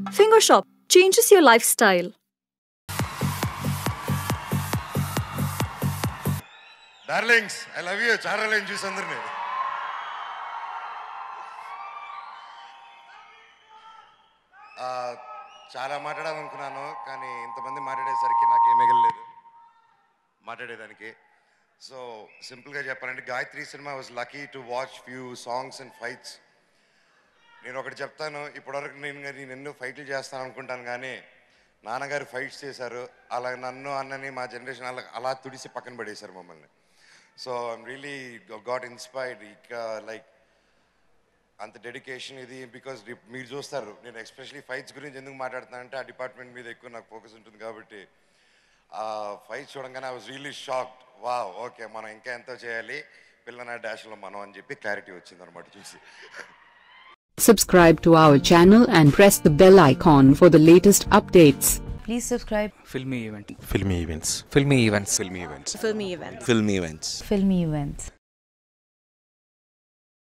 Finger Shop changes your lifestyle. Darlings I love you చాలా line చూసి అందరిని ఆ, చాలా మాట్లాడాలనుకున్నాను కానీ ఇంతమంది మాట్లాడేసరికి నాకేం మిగలలేదు మాట్లాడేదానికి సో సింపుల్గా చెప్పాలంటే Gayatri cinema was lucky to watch few songs and fights నేను ఒకటి చెప్తాను ఇప్పటివరకు నేను నేను ఎన్నో ఫైట్లు చేస్తాను అనుకుంటాను కానీ నాన్నగారు ఫైట్స్ చేశారు అలా నన్ను అన్నని మా జనరేషన్ అలా అలా తుడిసి పక్కన పడేశారు మమ్మల్ని so I'm really got inspired ఇక లైక్ అంత డెడికేషన్ ఇది బికాజ్ మీరు చూస్తారు నేను ఎస్పెషలీ ఫైట్స్ గురించి ఎందుకు మాట్లాడుతున్నానంటే ఆ డిపార్ట్మెంట్ మీద ఎక్కువ నాకు ఫోకస్ ఉంటుంది కాబట్టి ఆ ఫైట్స్ చూడంగానే ఐ వాజ్ రియలీ షాక్డ్ వా ఓకే మనం ఇంకా ఎంతో చేయాలి పిల్లన డాష్లో మనం అని చెప్పి క్లారిటీ వచ్చింది అనమాట చూసి Subscribe to our channel and press the bell icon for the latest updates. Please subscribe filmy event filmy events filmy events filmy events filmy events. filmy events Filmy Events.